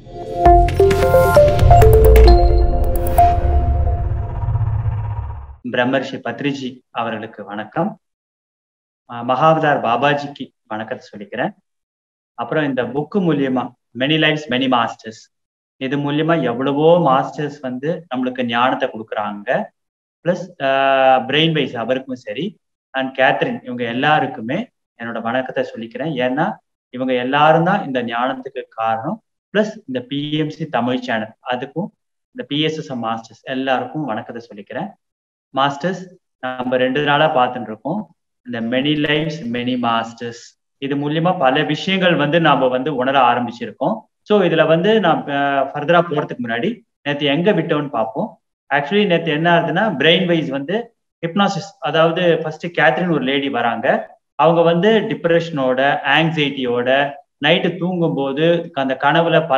பிரம்மர்ஷி பத்ரிஜி அவர்களுக்கு வணக்கம் மகாவதார் பாபாஜிக்கு வணக்கத்தை சொல்லிக்கிறேன் அப்புறம் இந்த புக்கு மூலியமா மெனி லைஃப்ஸ் மெனி மாஸ்டர்ஸ் இது மூலியமா எவ்வளவோ மாஸ்டர்ஸ் வந்து நம்மளுக்கு ஞானத்தை கொடுக்குறாங்க பிளஸ் பிரெயின் வைஸ் அவருக்கும் சரி அண்ட் கேத்ரின் இவங்க எல்லாருக்குமே என்னோட வணக்கத்தை சொல்லிக்கிறேன் ஏன்னா இவங்க எல்லாரும் தான் இந்த ஞானத்துக்கு காரணம் பிளஸ் இந்த பிஎம்சி தமிழ் சேனல் அதுக்கும் இந்த பிஎஸ்எஸ்எம் மாஸ்டர்ஸ் எல்லாருக்கும் வணக்கத்தை சொல்லிக்கிறேன் மாஸ்டர்ஸ் நம்ம ரெண்டு நாளா பார்த்துட்டு இருக்கோம் இந்த மெனி லைஃப்ஸ் மெனி மாஸ்டர்ஸ் இது மூலியமா பல விஷயங்கள் வந்து நாம வந்து உணர ஆரம்பிச்சிருக்கோம் ஸோ இதுல வந்து நான் ஃபர்தரா போறதுக்கு முன்னாடி நேற்று எங்க விட்டோம்னு பார்ப்போம் ஆக்சுவலி நேற்று என்ன ஆகுதுன்னா பிரெயின் வைஸ் வந்து ஹிப்னாசிஸ் அதாவது ஃபர்ஸ்ட் கேத்ரின் ஒரு லேடி வராங்க அவங்க வந்து டிப்ரெஷனோட ஆங்ஸைட்டியோட நைட்டு தூங்கும் போது அந்த கனவுல பல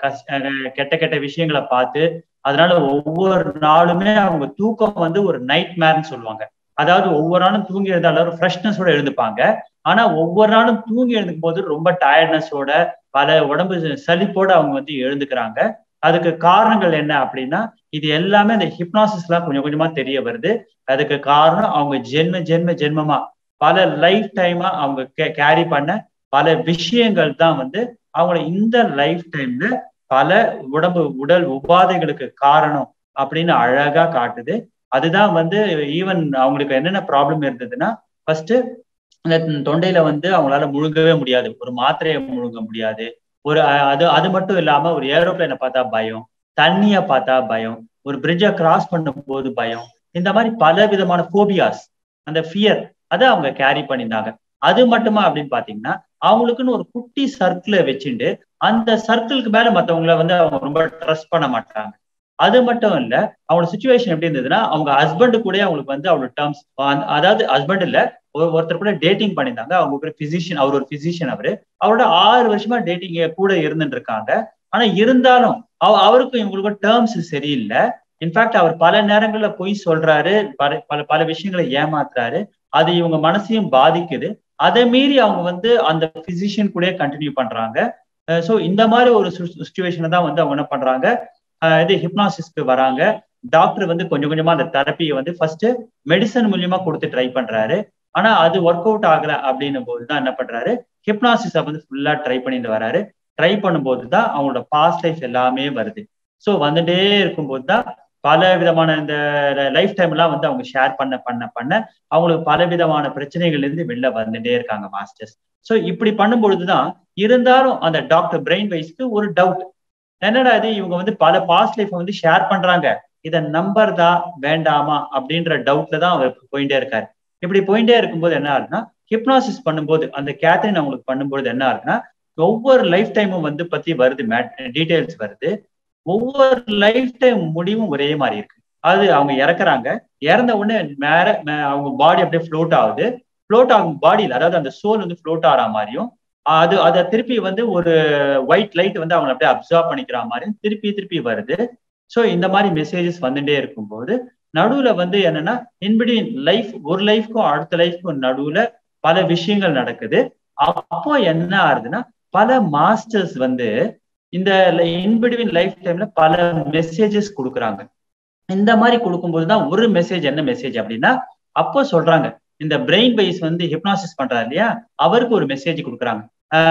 கெட்ட கெட்ட விஷயங்களை பார்த்து அதனால ஒவ்வொரு நாளுமே அவங்க தூக்கம் வந்து ஒரு நைட் மேர்னு சொல்லுவாங்க அதாவது ஒவ்வொரு நாளும் தூங்கி எழுந்தாலும் ஒரு ஃப்ரெஷ்னஸோட எழுந்துப்பாங்க ஆனா ஒவ்வொரு நாளும் தூங்கி எழுந்துக்கும் போது ரொம்ப டயர்ட்னஸோட பல உடம்பு சலிப்போட அவங்க வந்து எழுந்துக்கிறாங்க அதுக்கு காரணங்கள் என்ன அப்படின்னா இது எல்லாமே அந்த ஹிப்னாசிஸ்லாம் கொஞ்சம் கொஞ்சமா தெரிய வருது அதுக்கு காரணம் அவங்க ஜென்ம ஜென்ம ஜென்மமா பல லைஃப் டைமா அவங்க கேரி பண்ண பல விஷயங்கள் தான் வந்து அவங்கள இந்த லைஃப் டைம்ல பல உடம்பு உடல் உபாதைகளுக்கு காரணம் அப்படின்னு அழகா காட்டுது அதுதான் வந்து ஈவன் அவங்களுக்கு என்னென்ன ப்ராப்ளம் இருந்ததுன்னா ஃபர்ஸ்ட் அந்த தொண்டையில வந்து அவங்களால முழுங்கவே முடியாது ஒரு மாத்திரையை முழுங்க முடியாது ஒரு அது அது மட்டும் இல்லாம ஒரு ஏரோப்ளைனை பார்த்தா பயம் தண்ணிய பார்த்தா பயம் ஒரு பிரிட்ஜை கிராஸ் பண்ணும் போது பயம் இந்த மாதிரி பல விதமான போபியாஸ் அந்த ஃபியர் அதை அவங்க கேரி பண்ணியிருந்தாங்க அது மட்டுமா அப்படின்னு பாத்தீங்கன்னா அவங்களுக்குன்னு ஒரு குட்டி சர்க்கிளை வச்சுட்டு அந்த சர்க்கிளுக்கு மேல மத்தவங்கள வந்து அவங்க ரொம்ப ட்ரஸ்ட் பண்ண மாட்டாங்க அது மட்டும் இல்ல அவங்களோட சுச்சுவேஷன் எப்படி இருந்ததுன்னா அவங்க ஹஸ்பண்டு கூட அவங்களுக்கு வந்து அவரோட டேர்ம்ஸ் அதாவது ஹஸ்பண்ட் இல்ல ஒருத்தர் கூட டேட்டிங் பண்ணியிருந்தாங்க அவங்க ஒரு பிசிஷியன் அவர் ஒரு பிசிஷியன் அவரு அவரோட ஆறு வருஷமா டேட்டிங் கூட இருந்துட்டு இருக்காங்க ஆனா இருந்தாலும் அவருக்கும் இவங்களுக்கும் டேர்ம்ஸ் சரியில்லை இன்ஃபேக்ட் அவர் பல நேரங்கள்ல பொய் சொல்றாரு பல பல பல விஷயங்களை ஏமாத்துறாரு அது இவங்க மனசையும் பாதிக்குது அதை மீறி அவங்க வந்து அந்த பிசிஷியன் கூட கண்டினியூ பண்றாங்க ஸோ இந்த மாதிரி ஒரு சுச்சுவேஷனை தான் வந்து அவங்க என்ன பண்றாங்க இது ஹிப்னாசிஸ்க்கு வராங்க டாக்டர் வந்து கொஞ்சம் கொஞ்சமா அந்த தெரப்பியை வந்து ஃபர்ஸ்ட் மெடிசன் மூலியமா கொடுத்து ட்ரை பண்றாரு ஆனா அது ஒர்க் அவுட் ஆகல அப்படின்னும் போது தான் என்ன பண்றாரு ஹிப்னாசிஸை வந்து ஃபுல்லா ட்ரை பண்ணிட்டு வராரு ட்ரை பண்ணும்போது தான் அவங்களோட பாஸ்ட் லைஃப் எல்லாமே வருது ஸோ வந்துட்டே இருக்கும்போது தான் பல விதமான இந்த லைஃப் டைம் எல்லாம் வந்து அவங்க ஷேர் பண்ண பண்ண பண்ண அவங்களுக்கு பல விதமான பிரச்சனைகள்ல இருந்து வெளில வந்துட்டே இருக்காங்க மாஸ்டர்ஸ் ஸோ இப்படி பண்ணும்பொழுதுதான் இருந்தாலும் அந்த டாக்டர் பிரெயின் வைஸ்க்கு ஒரு டவுட் என்னடா இது இவங்க வந்து பல பாஸ்ட் லைஃப் வந்து ஷேர் பண்றாங்க இதை நம்பர்தா வேண்டாமா அப்படின்ற டவுட்ல தான் அவர் போயிட்டே இருக்காரு இப்படி போயிட்டே இருக்கும்போது என்ன ஆகுதுன்னா ஹிப்னாசிஸ் பண்ணும்போது அந்த கேத்ரின் அவங்களுக்கு பண்ணும்போது என்ன ஆகுதுன்னா ஒவ்வொரு லைஃப் டைமும் வந்து பத்தி வருது டீடைல்ஸ் வருது ஒவ்வொரு லைஃப் டைம் முடிவும் ஒரே மாதிரி இருக்கு அது அவங்க இறக்குறாங்க இறந்த உடனே மேல அவங்க பாடி அப்படியே ஃப்ளோட் ஆகுது ஃப்ளோட் ஆகும் பாடியில் அதாவது அந்த சோல் வந்து ஃப்ளோட் ஆகிற மாதிரியும் அது அதை திருப்பி வந்து ஒரு ஒயிட் லைட் வந்து அவங்க அப்படியே அப்சர்வ் பண்ணிக்கிற மாதிரி திருப்பி திருப்பி வருது ஸோ இந்த மாதிரி மெசேஜஸ் வந்துட்டே இருக்கும்போது நடுவுல வந்து என்னன்னா இன்பிட்வீன் லைஃப் ஒரு லைஃப்க்கும் அடுத்த லைஃப்க்கும் நடுவுல பல விஷயங்கள் நடக்குது அப்போ என்ன ஆகுதுன்னா பல மாஸ்டர்ஸ் வந்து இந்த இன்பிட்வீன் லைஃப் டைம்ல பல மெசேஜஸ் கொடுக்குறாங்க இந்த மாதிரி கொடுக்கும்போது தான் ஒரு மெசேஜ் என்ன மெசேஜ் அப்படின்னா அப்போ சொல்றாங்க இந்த பிரெயின் வைஸ் வந்து ஹிப்னாசிஸ் பண்றாரு இல்லையா அவருக்கு ஒரு மெசேஜ் கொடுக்குறாங்க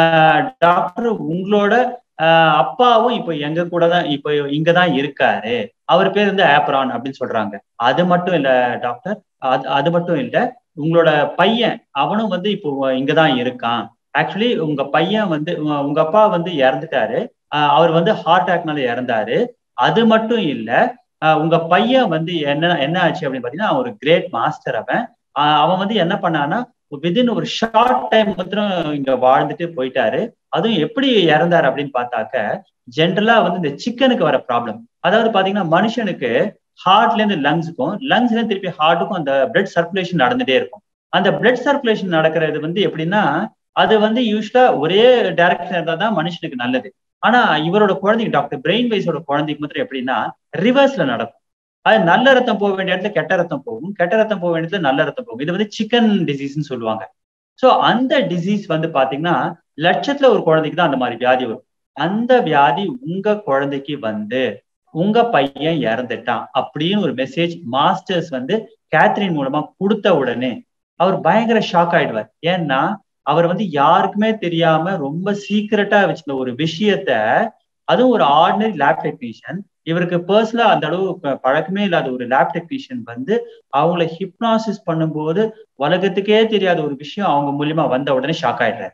டாக்டர் உங்களோட அப்பாவும் இப்போ எங்க கூட தான் இப்போ இங்க தான் இருக்காரு அவர் பேர் வந்து ஆப்ரான் அப்படின்னு சொல்றாங்க அது மட்டும் இல்ல டாக்டர் அது அது மட்டும் இல்ல உங்களோட பையன் அவனும் வந்து இப்போ இங்கதான் இருக்கான் ஆக்சுவலி உங்க பையன் வந்து உங்க அப்பா வந்து இறந்துட்டாரு அவர் வந்து ஹார்ட் அட்டாக்னால இறந்தாரு அது மட்டும் இல்ல உங்க பையன் வந்து என்ன என்ன ஆச்சு அப்படின்னு பாத்தீங்கன்னா அவன் ஒரு கிரேட் மாஸ்டர் அவன் அவன் வந்து என்ன பண்ணான்னா விதின் ஒரு ஷார்ட் டைம் மாத்திரம் இங்க வாழ்ந்துட்டு போயிட்டாரு அதுவும் எப்படி இறந்தாரு அப்படின்னு பார்த்தாக்க ஜென்ரலா வந்து இந்த சிக்கனுக்கு வர ப்ராப்ளம் அதாவது பாத்தீங்கன்னா மனுஷனுக்கு ஹார்ட்ல இருந்து லங்ஸுக்கும் லங்ஸ்ல இருந்து திருப்பி ஹார்ட்டுக்கும் அந்த பிளட் சர்க்குலேஷன் நடந்துட்டே இருக்கும் அந்த பிளட் சர்க்குலேஷன் நடக்கிறது வந்து எப்படின்னா அது வந்து யூஸ்வலா ஒரே டைரக்ஷன் இருந்தா தான் மனுஷனுக்கு நல்லது ஆனா இவரோட குழந்தைக்கு டாக்டர் பிரெயின் வைஸோட குழந்தைக்கு மாத்திரம் எப்படின்னா ரிவர்ஸ்ல நடக்கும் அது நல்ல ரத்தம் போக வேண்டிய இடத்துல கெட்ட ரத்தம் போகும் கெட்ட ரத்தம் போக வேண்டியது நல்ல ரத்தம் போகும் இது வந்து சிக்கன் டிசீஸ்ன்னு சொல்லுவாங்க ஸோ அந்த டிசீஸ் வந்து பாத்தீங்கன்னா லட்சத்துல ஒரு குழந்தைக்கு தான் அந்த மாதிரி வியாதி வரும் அந்த வியாதி உங்க குழந்தைக்கு வந்து உங்க பையன் இறந்துட்டான் அப்படின்னு ஒரு மெசேஜ் மாஸ்டர்ஸ் வந்து கேத்ரின் மூலமா கொடுத்த உடனே அவர் பயங்கர ஷாக் ஆயிடுவார் ஏன்னா அவர் வந்து யாருக்குமே தெரியாம ரொம்ப சீக்கிரட்டா வச்சிருந்த ஒரு விஷயத்த அதுவும் ஒரு ஆர்டினரி லேப் டெக்னீஷியன் இவருக்கு பர்சனலா அந்த அளவு பழக்கமே இல்லாத ஒரு லேப் டெக்னீஷியன் வந்து அவங்கள ஹிப்னாசிஸ் பண்ணும்போது உலகத்துக்கே தெரியாத ஒரு விஷயம் அவங்க மூலியமா வந்த உடனே ஷாக் ஆயிடுறாரு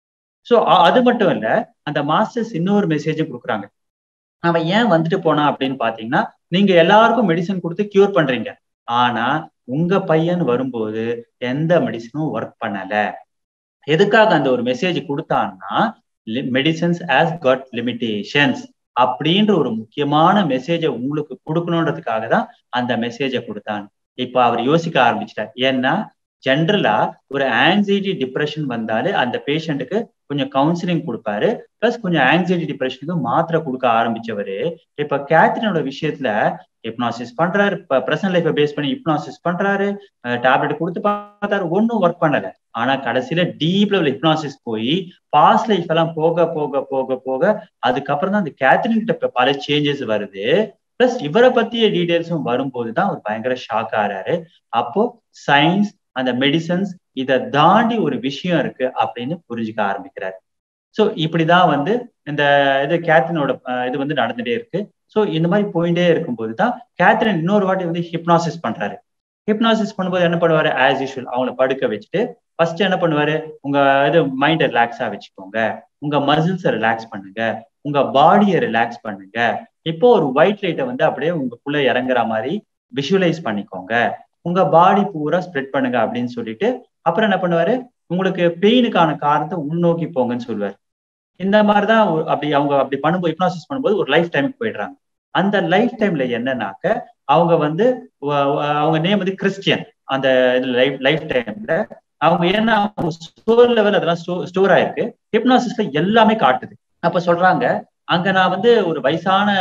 ஸோ அது மட்டும் இல்ல அந்த மாஸ்டர்ஸ் இன்னொரு மெசேஜும் கொடுக்குறாங்க அவன் ஏன் வந்துட்டு போனா அப்படின்னு பாத்தீங்கன்னா நீங்க எல்லாருக்கும் மெடிசன் கொடுத்து கியூர் பண்றீங்க ஆனா உங்க பையன் வரும்போது எந்த மெடிசனும் ஒர்க் பண்ணல எதுக்காக அந்த ஒரு மெசேஜ் கொடுத்தான்னா மெடிசன்ஸ் ஆஸ் கட் லிமிடேஷன்ஸ் அப்படின்ற ஒரு முக்கியமான மெசேஜை உங்களுக்கு கொடுக்கணுன்றதுக்காக தான் அந்த மெசேஜை கொடுத்தான் இப்ப அவர் யோசிக்க ஆரம்பிச்சிட்டார் ஏன்னா ஜென்ரலா ஒரு ஆங்ஸைட்டி டிப்ரெஷன் வந்தாலே அந்த பேஷண்ட்டுக்கு கொஞ்சம் கவுன்சிலிங் கொடுப்பாரு பிளஸ் கொஞ்சம் ஆங்ஸைட்டி டிப்ரெஷனுக்கு மாத்திரை கொடுக்க ஆரம்பிச்சவரு இப்ப கேத்ரினோட விஷயத்துல ஹிப்னாசிஸ் பண்றாரு இப்ப பிரசன்ட் லைஃபை பேஸ் பண்ணி ஹிப்னாசிஸ் பண்றாரு டேப்லெட் கொடுத்து பார்த்தாரு ஒன்றும் ஒர்க் பண்ணல ஆனா கடைசியில டீப் லெவல் ஹிப்னாசிஸ் போய் பாஸ்ட் லைஃப் எல்லாம் போக போக போக போக அதுக்கப்புறம் தான் அந்த கேத்ரின் கிட்ட பல சேஞ்சஸ் வருது பிளஸ் இவரை பத்திய டீடைல்ஸும் வரும்போது தான் அவர் பயங்கர ஷாக் ஆறாரு அப்போ சயின்ஸ் அந்த மெடிசன்ஸ் இதை தாண்டி ஒரு விஷயம் இருக்கு அப்படின்னு புரிஞ்சுக்க ஆரம்பிக்கிறாரு ஸோ இப்படிதான் வந்து இந்த இது கேத்ரினோட இது வந்து நடந்துட்டே இருக்கு ஸோ இந்த மாதிரி போயிட்டே இருக்கும்போது தான் கேத்ரின் இன்னொரு வாட்டி வந்து ஹிப்னாசிஸ் பண்றாரு ஹிப்னாசிஸ் பண்ணும்போது என்ன பண்ணுவாரு ஆஸ் யூஷுவல் அவங்கள படுக்க வச்சுட்டு ஃபர்ஸ்ட் என்ன பண்ணுவாரு உங்க இது மைண்டை ரிலாக்ஸா வச்சுக்கோங்க உங்க மசில்ஸை ரிலாக்ஸ் பண்ணுங்க உங்க பாடியை ரிலாக்ஸ் பண்ணுங்க இப்போ ஒரு ஒயிட் லைட்டை வந்து அப்படியே உங்களுக்குள்ள இறங்குற மாதிரி விஷுவலைஸ் பண்ணிக்கோங்க உங்க பாடி பூரா ஸ்ப்ரெட் பண்ணுங்க அப்படின்னு சொல்லிட்டு அப்புறம் என்ன பண்ணுவாரு உங்களுக்கு பெயினுக்கான காரணத்தை உள்நோக்கி போங்கன்னு சொல்லுவார் இந்த மாதிரிதான் அப்படி அவங்க அப்படி பண்ணும்போது ஹிப்னாசிஸ் பண்ணும்போது ஒரு லைஃப் டைமுக்கு போயிடுறாங்க அந்த லைஃப் டைம்ல என்னன்னாக்க அவங்க வந்து அவங்க நேம் வந்து கிறிஸ்டியன் அந்த லைஃப் லைஃப் டைம்ல அவங்க ஏன்னா ஸ்டோர் லெவல் அதெல்லாம் ஸ்டோர் ஆயிருக்கு ஹிப்னாசிஸ்ல எல்லாமே காட்டுது அப்ப சொல்றாங்க அங்க நான் வந்து ஒரு வயசான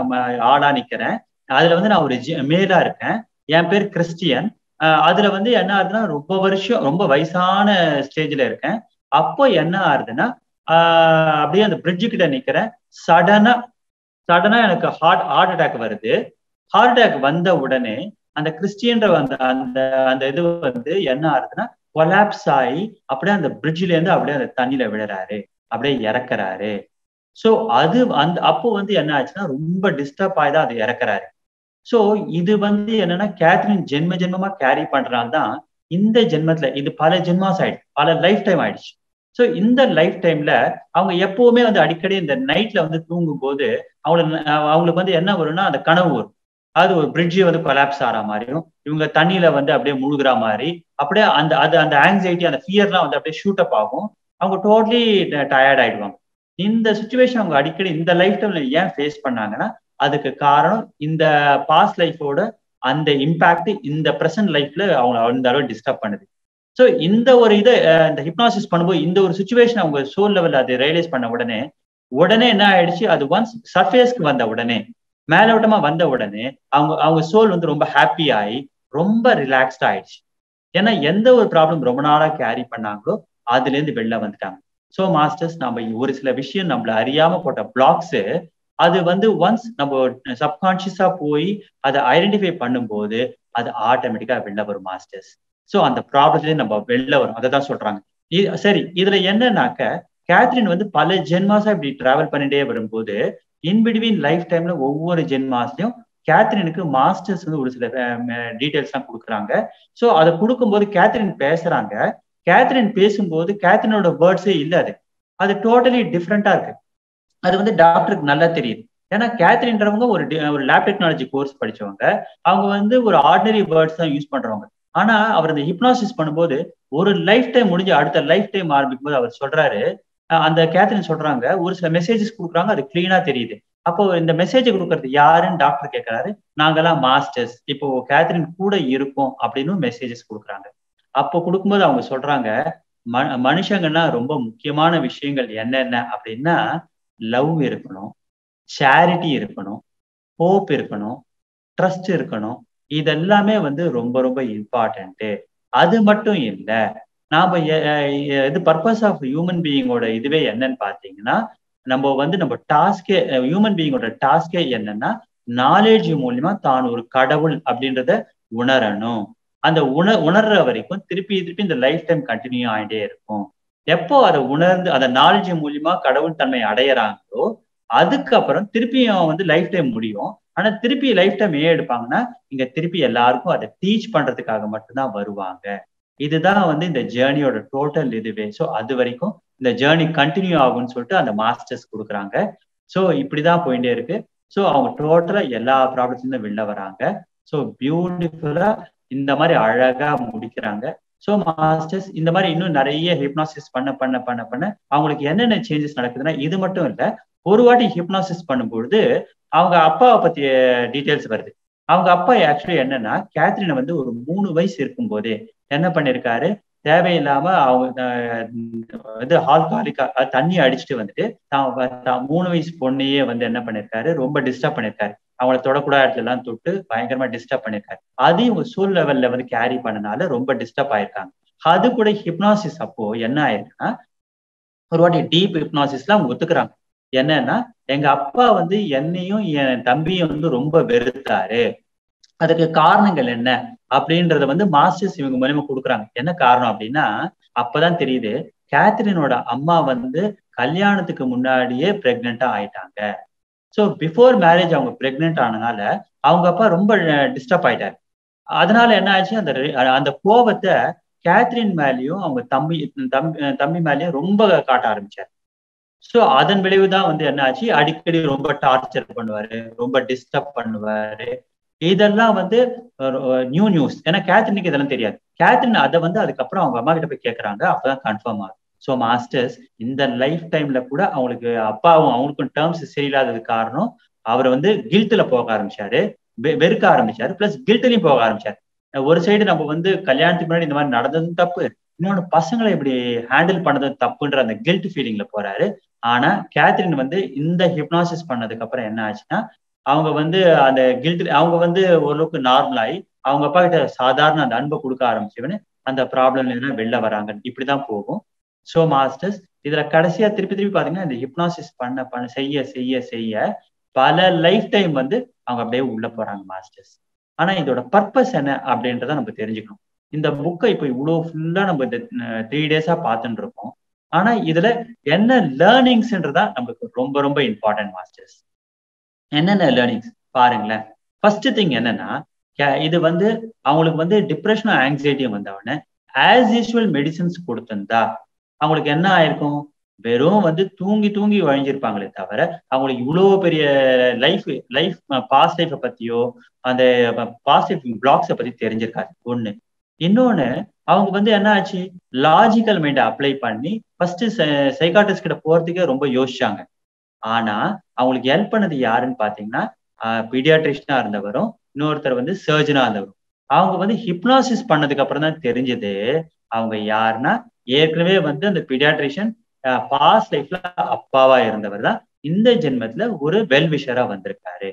ஆளா நிக்கிறேன் அதுல வந்து நான் ஒரு மேலா இருக்கேன் என் பேர் கிறிஸ்டியன் அதுல வந்து என்ன ஆகுதுன்னா ரொம்ப வருஷம் ரொம்ப வயசான ஸ்டேஜ்ல இருக்கேன் அப்போ என்ன ஆகுதுன்னா அப்படியே அந்த பிரிட்ஜு கிட்ட நிக்கிறேன் சடனா சடனா எனக்கு ஹார்ட் ஹார்ட் அட்டாக் வருது ஹார்ட் அட்டாக் வந்த உடனே அந்த கிறிஸ்டியன்ற அந்த அந்த அந்த இது வந்து என்ன ஆகுதுன்னா கொலாப்ஸ் ஆகி அப்படியே அந்த பிரிட்ஜ்ல இருந்து அப்படியே அந்த தண்ணியில விழுறாரு அப்படியே இறக்குறாரு ஸோ அது அந்த அப்போ வந்து என்ன ஆச்சுன்னா ரொம்ப டிஸ்டர்ப் ஆகி தான் அது இறக்குறாரு ஸோ இது வந்து என்னன்னா கேத்ரின் ஜென்ம ஜென்மமா கேரி பண்றதுனால தான் இந்த ஜென்மத்துல இது பல ஜென்மாஸ் ஆயிடுச்சு பல லைஃப் டைம் ஆயிடுச்சு ஸோ இந்த லைஃப் டைம்ல அவங்க எப்பவுமே வந்து அடிக்கடி இந்த நைட்ல வந்து தூங்கும் போது அவங்களுக்கு அவங்களுக்கு வந்து என்ன வரும்னா அந்த கனவு வரும் அது ஒரு பிரிட்ஜ் வந்து கொலாப்ஸ் ஆகிற மாதிரியும் இவங்க தண்ணியில வந்து அப்படியே முழுகிற மாதிரி அப்படியே அந்த அது அந்த ஆங்ஸைட்டி அந்த ஃபியர்லாம் வந்து அப்படியே ஷூட் அப் ஆகும் அவங்க டோட்டலி டயர்ட் ஆயிடுவாங்க இந்த சுச்சுவேஷன் அவங்க அடிக்கடி இந்த லைஃப் டைம்ல ஏன் ஃபேஸ் பண்ணாங்கன்னா அதுக்கு காரணம் இந்த பாஸ்ட் லைஃபோட அந்த இம்பாக்ட் இந்த ப்ரெசன்ட் லைஃப்ல அவங்க அந்த அளவு டிஸ்டர்ப் பண்ணுது ஸோ இந்த ஒரு இதை இந்த ஹிப்னாசிஸ் பண்ணும்போது இந்த ஒரு சுச்சுவேஷன் அவங்க சோல் லெவல் அது ரியலைஸ் பண்ண உடனே உடனே என்ன ஆயிடுச்சு அது ஒன்ஸ் சர்ஃபேஸ்க்கு வந்த உடனே மேலோட்டமா வந்த உடனே அவங்க அவங்க சோல் வந்து ரொம்ப ஹாப்பி ஆகி ரொம்ப ரிலாக்ஸ்ட் ஆயிடுச்சு ஏன்னா எந்த ஒரு ப்ராப்ளம் ரொம்ப நாளா கேரி பண்ணாங்களோ அதுல இருந்து வெளில வந்துட்டாங்க ஸோ மாஸ்டர்ஸ் நம்ம ஒரு சில விஷயம் நம்மள அறியாம போட்ட பிளாக்ஸ் அது வந்து ஒன்ஸ் நம்ம சப்கான்சியஸா போய் அதை ஐடென்டிஃபை பண்ணும்போது அது ஆட்டோமேட்டிக்கா வெளில வரும் மாஸ்டர்ஸ் ஸோ அந்த ப்ராப்ளத்துலேயே நம்ம வெளில வரும் அதை தான் சொல்றாங்க சரி இதுல என்னன்னாக்க கேத்ரின் வந்து பல ஜென்மாஸா இப்படி டிராவல் பண்ணிட்டே வரும்போது இன்பிட்வீன் லைஃப் டைம்ல ஒவ்வொரு ஜென்மாஸ்லயும் கேத்ரினுக்கு மாஸ்டர்ஸ் வந்து ஒரு சில டீட்டெயில்ஸ் எல்லாம் கொடுக்குறாங்க ஸோ அதை கொடுக்கும்போது கேத்ரின் பேசுறாங்க கேத்ரின் பேசும்போது கேத்ரினோட வேர்ட்ஸே இல்லை அது அது டோட்டலி டிஃப்ரெண்டா இருக்கு அது வந்து டாக்டருக்கு நல்லா தெரியுது ஏன்னா கேத்ரின்றவங்க ஒரு ஒரு லேப் டெக்னாலஜி கோர்ஸ் படிச்சவங்க அவங்க வந்து ஒரு ஆர்டினரி வேர்ட்ஸ் தான் யூஸ் பண்றவங்க ஆனா அவர் இந்த ஹிப்னாசிஸ் பண்ணும்போது ஒரு லைஃப் டைம் முடிஞ்சு அடுத்த லைஃப் டைம் ஆரம்பிக்கும் போது அவர் சொல்றாரு அந்த கேத்ரின் சொல்றாங்க ஒரு சில மெசேஜஸ் கொடுக்குறாங்க அது கிளீனா தெரியுது அப்போ இந்த மெசேஜ் கொடுக்கறது யாருன்னு டாக்டர் கேட்கறாரு நாங்கெல்லாம் மாஸ்டர்ஸ் இப்போ கேத்ரின் கூட இருக்கோம் அப்படின்னு மெசேஜஸ் கொடுக்குறாங்க அப்போ கொடுக்கும்போது அவங்க சொல்றாங்க ம மனுஷங்கன்னா ரொம்ப முக்கியமான விஷயங்கள் என்னென்ன அப்படின்னா லவ் இருக்கணும் சேரிட்டி இருக்கணும் ஹோப் இருக்கணும் ட்ரஸ்ட் இருக்கணும் இதெல்லாமே வந்து ரொம்ப ரொம்ப இம்பார்ட்டன்ட்டு அது மட்டும் இல்லை நாம இது பர்பஸ் ஆஃப் ஹியூமன் பீயிங்கோட இதுவே என்னன்னு பார்த்தீங்கன்னா நம்ம வந்து நம்ம டாஸ்கே ஹியூமன் பீயிங்கோட டாஸ்கே என்னன்னா நாலேஜ் மூலியமா தான் ஒரு கடவுள் அப்படின்றத உணரணும் அந்த உண உணர்ற வரைக்கும் திருப்பி திருப்பி இந்த லைஃப் டைம் கண்டினியூ ஆகிட்டே இருக்கும் எப்போ அதை உணர்ந்து அந்த நாலேஜ் மூலியமா கடவுள் தன்மை அடையிறாங்களோ அதுக்கப்புறம் திருப்பியும் வந்து லைஃப் டைம் முடியும் ஆனா திருப்பி லைஃப் டைம் ஏன் எடுப்பாங்கன்னா இங்க திருப்பி எல்லாருக்கும் அதை டீச் பண்றதுக்காக மட்டும்தான் வருவாங்க இதுதான் வந்து இந்த ஜேர்னியோட டோட்டல் இதுவே ஸோ அது வரைக்கும் இந்த ஜேர்னி கண்டினியூ ஆகும்னு சொல்லிட்டு அந்த மாஸ்டர்ஸ் கொடுக்குறாங்க ஸோ இப்படிதான் போயிட்டே இருக்கு ஸோ அவங்க டோட்டலா எல்லா ப்ராப்ளம்ஸ்லேருந்து வெளில வராங்க ஸோ பியூட்டிஃபுல்லா இந்த மாதிரி அழகா முடிக்கிறாங்க ஸோ மாஸ்டர்ஸ் இந்த மாதிரி இன்னும் நிறைய ஹிப்னாசிஸ் பண்ண பண்ண பண்ண பண்ண அவங்களுக்கு என்னென்ன சேஞ்சஸ் நடக்குதுன்னா இது மட்டும் இல்லை ஒரு வாட்டி ஹிப்னாசிஸ் பண்ணும்பொழுது அவங்க அப்பாவை பத்திய டீட்டெயில்ஸ் வருது அவங்க அப்பா ஆக்சுவலி என்னன்னா கேத்ரினை வந்து ஒரு மூணு வயசு இருக்கும் போதே என்ன பண்ணிருக்காரு தேவையில்லாம அவங்க இது ஆல்காலிக்கா தண்ணி அடிச்சுட்டு வந்துட்டு தான் மூணு வயசு பொண்ணையே வந்து என்ன பண்ணிருக்காரு ரொம்ப டிஸ்டர்ப் பண்ணிருக்காரு அவங்கள தொடக்கூடாத இடத்துல எல்லாம் தொட்டு பயங்கரமா டிஸ்டர்ப் பண்ணிருக்காரு அதையும் சூழ் லெவல்ல வந்து கேரி பண்ணனால ரொம்ப டிஸ்டர்ப் ஆயிருக்காங்க அது கூட ஹிப்னாசிஸ் அப்போ என்ன ஆயிருக்குன்னா ஒரு வாட்டி டீப் ஹிப்னாசிஸ்ல அவங்க ஒத்துக்கிறாங்க என்னன்னா எங்க அப்பா வந்து என்னையும் என் தம்பியும் வந்து ரொம்ப வெறுத்தாரு அதுக்கு காரணங்கள் என்ன அப்படின்றத வந்து மாஸ்டர்ஸ் இவங்க மூலியமா கொடுக்குறாங்க என்ன காரணம் அப்படின்னா அப்பதான் தெரியுது கேத்ரினோட அம்மா வந்து கல்யாணத்துக்கு முன்னாடியே பிரெக்னெண்டா ஆயிட்டாங்க ஸோ பிஃபோர் மேரேஜ் அவங்க பிரெக்னென்ட் ஆனனால அவங்க அப்பா ரொம்ப டிஸ்டர்ப் ஆயிட்டாரு அதனால என்ன ஆச்சு அந்த அந்த கோபத்தை கேத்ரின் மேலேயும் அவங்க தம்பி தம்பி தம்பி மேலேயும் ரொம்ப காட்ட ஆரம்பிச்சாரு ஸோ அதன் விளைவு தான் வந்து என்ன ஆச்சு அடிக்கடி ரொம்ப டார்ச்சர் பண்ணுவாரு ரொம்ப டிஸ்டர்ப் பண்ணுவாரு இதெல்லாம் வந்து நியூ நியூஸ் ஏன்னா கேத்ரினுக்கு இதெல்லாம் தெரியாது கேத்ரின் அதை வந்து அதுக்கப்புறம் அவங்க அம்மா கிட்ட போய் கேட்கறாங்க அப்பதான் கன்ஃபார்ம் ஆகும் ஸோ மாஸ்டர்ஸ் இந்த லைஃப் டைம்ல கூட அவங்களுக்கு அப்பாவும் அவங்களுக்கும் டேர்ம்ஸ் சரியில்லாதது காரணம் அவர் வந்து கில்ட்ல போக ஆரம்பிச்சாரு வெறுக்க ஆரம்பிச்சாரு பிளஸ் கில்ட்லயும் போக ஆரம்பிச்சாரு ஒரு சைடு நம்ம வந்து கல்யாணத்துக்கு முன்னாடி இந்த மாதிரி நடந்ததும் தப்பு இன்னொன்று பசங்களை இப்படி ஹேண்டில் பண்ணதும் தப்புன்ற அந்த கில்ட் ஃபீலிங்ல போறாரு ஆனா கேத்ரின் வந்து இந்த ஹிப்னாசிஸ் பண்ணதுக்கு அப்புறம் என்ன ஆச்சுன்னா அவங்க வந்து அந்த கில்ட் அவங்க வந்து ஓரளவுக்கு நார்மல் ஆகி அவங்க அப்பா கிட்ட சாதாரண அந்த அன்பை கொடுக்க ஆரம்பிச்சவனு அந்த ப்ராப்ளம்ல வெளில வராங்க இப்படிதான் போகும் ஸோ மாஸ்டர்ஸ் இதுல கடைசியா திருப்பி திருப்பி பாத்தீங்கன்னா இந்த ஹிப்னாசிஸ் பண்ண பண்ண செய்ய செய்ய செய்ய பல லைஃப் டைம் வந்து அவங்க அப்படியே உள்ள போறாங்க மாஸ்டர்ஸ் ஆனா இதோட பர்பஸ் என்ன அப்படின்றத நம்ம தெரிஞ்சுக்கணும் இந்த புக்கை இப்போ இவ்வளோ ஃபுல்லா நம்ம இந்த த்ரீ டேஸா பார்த்துட்டு இருக்கோம் ஆனா இதுல என்ன லேர்னிங்ஸ்ன்றதா நம்மளுக்கு ரொம்ப ரொம்ப இம்பார்ட்டன்ட் மாஸ்டர்ஸ் என்னென்ன லேர்னிங்ஸ் பாருங்களேன் ஃபர்ஸ்ட் திங் என்னன்னா இது வந்து அவங்களுக்கு வந்து டிப்ரெஷனும் ஆங்ஸைட்டியும் வந்தவொடனே ஆஸ் யூஸ்வல் மெடிசன்ஸ் கொடுத்திருந்தா அவங்களுக்கு என்ன ஆயிருக்கும் வெறும் வந்து தூங்கி தூங்கி வழிஞ்சிருப்பாங்களே தவிர அவங்களுக்கு இவ்வளோ பெரிய லைஃப் லைஃப் பாஸ்ட் லைஃப்பை பத்தியோ அந்த பாஸ்ட் லைஃப் பிளாக்ஸை பத்தி தெரிஞ்சிருக்காரு ஒண்ணு இன்னொன்னு அவங்க வந்து என்ன ஆச்சு லாஜிக்கல் மைண்டை அப்ளை பண்ணி ஃபர்ஸ்ட் சைக்காட்டிஸ்ட் கிட்ட போறதுக்கே ரொம்ப யோசிச்சாங்க ஆனா அவங்களுக்கு ஹெல்ப் பண்ணது யாருன்னு பாத்தீங்கன்னா பீடியாட்ரிஷனா இருந்தவரும் இன்னொருத்தர் வந்து சர்ஜனா இருந்தவரும் அவங்க வந்து ஹிப்னாசிஸ் பண்ணதுக்கு அப்புறம் தான் தெரிஞ்சது அவங்க யாருன்னா ஏற்கனவே வந்து அந்த பீடியாட்ரிஷியன் பாஸ்ட் லைஃப்ல அப்பாவா இருந்தவர் தான் இந்த ஜென்மத்துல ஒரு வெல்விஷரா வந்திருக்காரு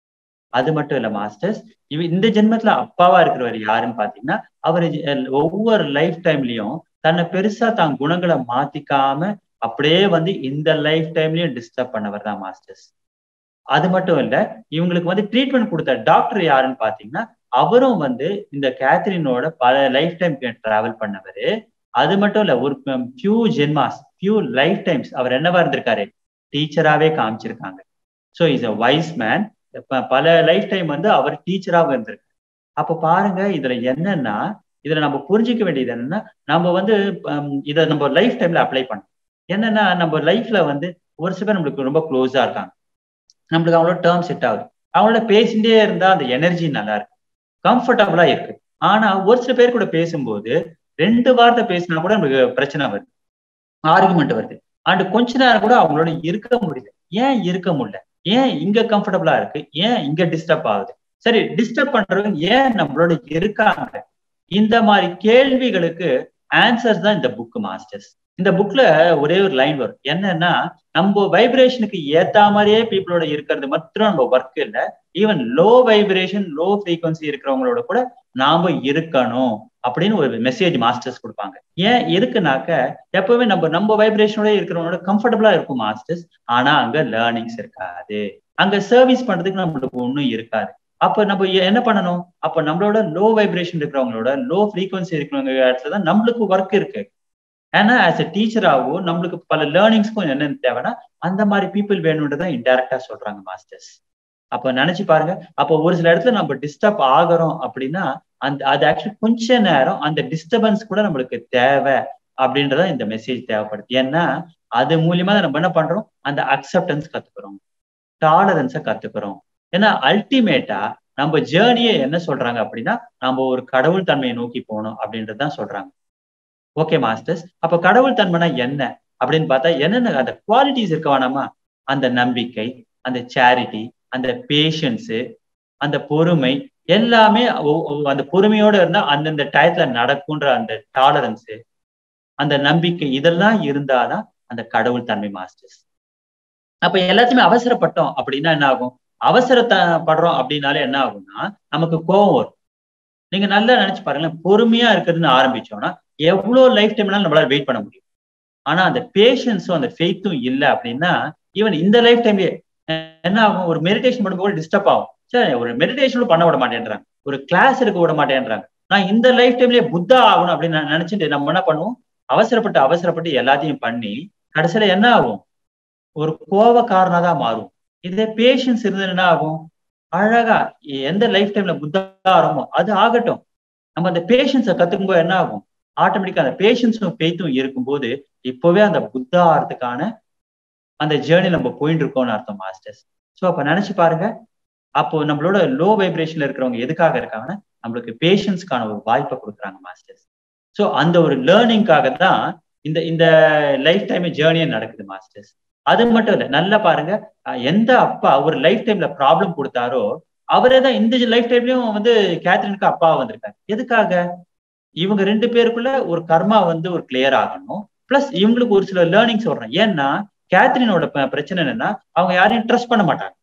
அது மட்டும் இல்ல மாஸ்டர்ஸ் இவ இந்த ஜென்மத்துல அப்பாவா இருக்கிறவர் யாருன்னு பாத்தீங்கன்னா அவர் ஒவ்வொரு லைஃப் டைம்லயும் தன்னை பெருசா தான் குணங்களை மாத்திக்காம அப்படியே வந்து இந்த லைஃப் டைம்லயும் டிஸ்டர்ப் பண்ணவர் தான் மாஸ்டர்ஸ் அது மட்டும் இல்ல இவங்களுக்கு வந்து ட்ரீட்மெண்ட் கொடுத்த டாக்டர் யாருன்னு பாத்தீங்கன்னா அவரும் வந்து இந்த கேத்ரினோட பல லைஃப் டைம் டிராவல் பண்ணவர் அது மட்டும் இல்ல ஒரு ஃபியூ ஜென்மாஸ் ஃபியூ லைஃப் டைம்ஸ் அவர் என்னவா இருந்திருக்காரு டீச்சராகவே காமிச்சிருக்காங்க so is a wise man பல லைஃப் டைம் வந்து அவர் டீச்சராக இருந்திருக்கு அப்போ பாருங்க இதுல என்னன்னா இதுல நம்ம புரிஞ்சிக்க வேண்டியது என்னன்னா நம்ம வந்து இதை நம்ம லைஃப் டைம்ல அப்ளை பண்ணோம் என்னன்னா நம்ம லைஃப்ல வந்து ஒரு சில பேர் நம்மளுக்கு ரொம்ப க்ளோஸா இருக்காங்க நம்மளுக்கு அவங்களோட டேர்ம் செட் ஆகுது அவங்களோட பேசிட்டே இருந்தா அந்த எனர்ஜி நல்லா இருக்கு கம்ஃபர்டபுளா இருக்கு ஆனா ஒரு சில பேர் கூட பேசும்போது ரெண்டு வார்த்தை பேசினா கூட நமக்கு பிரச்சனை வருது ஆர்குமெண்ட் வருது அண்ட் கொஞ்ச நேரம் கூட அவங்களோட இருக்க முடியல ஏன் இருக்க முடியல ஏன் இங்க கம்ஃபர்டபுளா இருக்கு ஏன் இங்க டிஸ்டர்ப் ஆகுது சரி டிஸ்டர்ப் பண்றவங்க ஏன் நம்மளோட இருக்காங்க இந்த மாதிரி கேள்விகளுக்கு ஆன்சர்ஸ் தான் இந்த புக் மாஸ்டர்ஸ் இந்த புக்ல ஒரே ஒரு லைன் வரும் என்னன்னா நம்ம வைப்ரேஷனுக்கு ஏத்த மாதிரியே பீப்புளோட இருக்கிறது மாத்திரம் நம்ம ஒர்க் இல்லை even low vibration low frequency இருக்கிறவங்களோட கூட நாம இருக்கணும் அப்படின்னு ஒரு மெசேஜ் மாஸ்டர்ஸ் கொடுப்பாங்க ஏன் எதுக்குனாக்க எப்பவுமே நம்ம நம்ம வைப்ரேஷனோட இருக்கிறவங்களோட கம்ஃபர்டபுளா இருக்கும் மாஸ்டர்ஸ் ஆனா அங்க லேர்னிங்ஸ் இருக்காது அங்க சர்வீஸ் பண்றதுக்கு நம்மளுக்கு ஒன்றும் இருக்காது அப்ப நம்ம என்ன பண்ணணும் அப்ப நம்மளோட லோ வைப்ரேஷன் இருக்கிறவங்களோட லோ ஃப்ரீக்வன்சி இருக்கிறவங்க இடத்துல தான் நம்மளுக்கு ஒர்க் இருக்கு ஏன்னா ஆஸ் எ டீச்சராகவோ நம்மளுக்கு பல லேர்னிங்ஸ்க்கும் என்னென்ன தேவைன்னா அந்த மாதிரி பீப்புள் வேணும்ன்றதான் இன்டெரக்டா சொல்றாங்க மாஸ்டர்ஸ் அப்ப நினைச்சு பாருங்க அப்போ ஒரு சில இடத்துல நம்ம டிஸ்டர்ப் ஆகிறோம் அப்படின்னா அந்த அது ஆக்சுவலி கொஞ்ச நேரம் அந்த டிஸ்டர்பன்ஸ் கூட நம்மளுக்கு தேவை அப்படின்றத இந்த மெசேஜ் தேவைப்படுது ஏன்னா அது மூலியமா நம்ம என்ன பண்றோம் அந்த அக்செப்டன்ஸ் கத்துக்கிறோம் டாலரன்ஸை கத்துக்கிறோம் ஏன்னா அல்டிமேட்டா நம்ம ஜேர்னியை என்ன சொல்றாங்க அப்படின்னா நம்ம ஒரு கடவுள் தன்மையை நோக்கி போகணும் அப்படின்றதுதான் சொல்றாங்க ஓகே மாஸ்டர்ஸ் அப்ப கடவுள் தன்மைனா என்ன அப்படின்னு பார்த்தா என்னென்ன அந்த குவாலிட்டிஸ் இருக்க வேணாமா அந்த நம்பிக்கை அந்த சேரிட்டி அந்த பேஷன்ஸு அந்த பொறுமை எல்லாமே அந்த பொறுமையோட இருந்தா அந்தந்த டயத்துல நடக்கும்ன்ற அந்த டாலரன்ஸு அந்த நம்பிக்கை இதெல்லாம் இருந்தாதான் அந்த கடவுள் தன்மை மாஸ்டர்ஸ் அப்ப எல்லாத்தையுமே அவசரப்பட்டோம் அப்படின்னா என்ன ஆகும் அவசரப்படுறோம் அப்படின்னாலே என்ன ஆகும்னா நமக்கு கோவம் வரும் நீங்க நல்லா நினைச்சு பாருங்களேன் பொறுமையா இருக்கிறதுன்னு ஆரம்பிச்சோம்னா எவ்வளவு லைஃப் டைம்னாலும் நம்மளால வெயிட் பண்ண முடியும் ஆனா அந்த பேஷன்ஸும் அந்த ஃபெய்த்தும் இல்லை அப்படின்னா ஈவன் இந்த லைஃப் டைம்லயே என்ன ஆகும் ஒரு மெடிடேஷன் பண்ணும்போது டிஸ்டர்ப் ஆகும் சரி ஒரு மெடிடேஷனும் பண்ண விட மாட்டேன்றாங்க ஒரு கிளாஸ் எடுக்க விட மாட்டேன்றாங்க நான் இந்த லைஃப் டைம்லயே புத்தா ஆகணும் அப்படின்னு நான் நினைச்சிட்டு நம்ம என்ன பண்ணுவோம் அவசரப்பட்டு அவசரப்பட்டு எல்லாத்தையும் பண்ணி கடைசியில என்ன ஆகும் ஒரு கோவக்காரனா தான் மாறும் இதே பேஷன்ஸ் இருந்தது என்ன ஆகும் அழகா எந்த லைஃப் டைம்ல புத்தா ஆகிறோமோ அது ஆகட்டும் நம்ம அந்த பேஷன்ஸை கத்துக்கும் போது என்ன ஆகும் ஆட்டோமேட்டிக்கா அந்த பேஷன்ஸும் பெய்த்தும் இருக்கும்போது இப்பவே அந்த புத்தா ஆகிறதுக்கான அந்த ஜேர்னி நம்ம போயிட்டு இருக்கோம்னு அர்த்தம் மாஸ்டர்ஸ் ஸோ அப்ப நினைச்சு பாருங்க அப்போ நம்மளோட லோ வைப்ரேஷன்ல இருக்கிறவங்க எதுக்காக இருக்காங்கன்னா நம்மளுக்கு பேஷன்ஸ்க்கான ஒரு வாய்ப்பை கொடுக்குறாங்க மாஸ்டர்ஸ் ஸோ அந்த ஒரு லேர்னிங்காக தான் இந்த இந்த லைஃப் டைம் ஜேர்னியே நடக்குது மாஸ்டர்ஸ் அது மட்டும் இல்லை நல்லா பாருங்க எந்த அப்பா ஒரு லைஃப் டைம்ல ப்ராப்ளம் கொடுத்தாரோ அவரே தான் இந்த லைஃப் டைம்லயும் வந்து கேத்ரினுக்கு அப்பா வந்திருக்காரு எதுக்காக இவங்க ரெண்டு பேருக்குள்ள ஒரு கர்மா வந்து ஒரு கிளியர் ஆகணும் பிளஸ் இவங்களுக்கு ஒரு சில லேர்னிங்ஸ் சொல்றேன் ஏன்னா கேத்ரினோட பிரச்சனை என்னன்னா அவங்க யாரையும் ட்ரஸ்ட் பண்ண மாட்டாங்க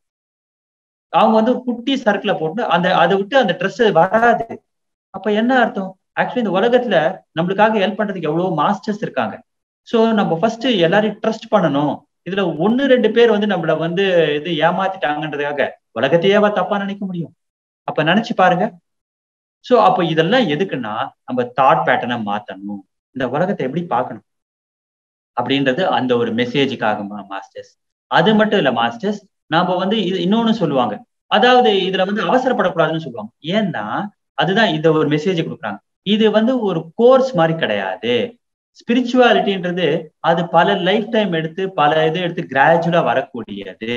அவங்க வந்து குட்டி சர்க்கிள போட்டு அந்த அதை விட்டு அந்த ட்ரெஸ் வராது அப்ப என்ன அர்த்தம் ஆக்சுவலி இந்த உலகத்துல நம்மளுக்காக ஹெல்ப் பண்றதுக்கு எவ்வளவு மாஸ்டர்ஸ் இருக்காங்க ஸோ நம்ம ஃபர்ஸ்ட் எல்லாரையும் ட்ரஸ்ட் பண்ணணும் இதுல ஒன்னு ரெண்டு பேர் வந்து நம்மள வந்து இது ஏமாத்திட்டாங்கன்றதுக்காக உலகத்தையேவா தப்பா நினைக்க முடியும் அப்ப நினைச்சு பாருங்க சோ அப்ப இதெல்லாம் எதுக்குன்னா நம்ம தாட் பேட்டர்னை மாத்தணும் இந்த உலகத்தை எப்படி பார்க்கணும் அப்படின்றது அந்த ஒரு மெசேஜுக்காக மாஸ்டர்ஸ் அது மட்டும் இல்ல மாஸ்டர்ஸ் நாம வந்து இது இன்னொன்னு சொல்லுவாங்க அதாவது இதுல வந்து அவசரப்படக்கூடாதுன்னு சொல்லுவாங்க ஏன்னா அதுதான் இந்த ஒரு மெசேஜ் கொடுக்குறாங்க இது வந்து ஒரு கோர்ஸ் மாதிரி கிடையாது ஸ்பிரிச்சுவாலிட்டின்றது அது பல லைஃப் டைம் எடுத்து பல இது எடுத்து கிராஜுவலா வரக்கூடியது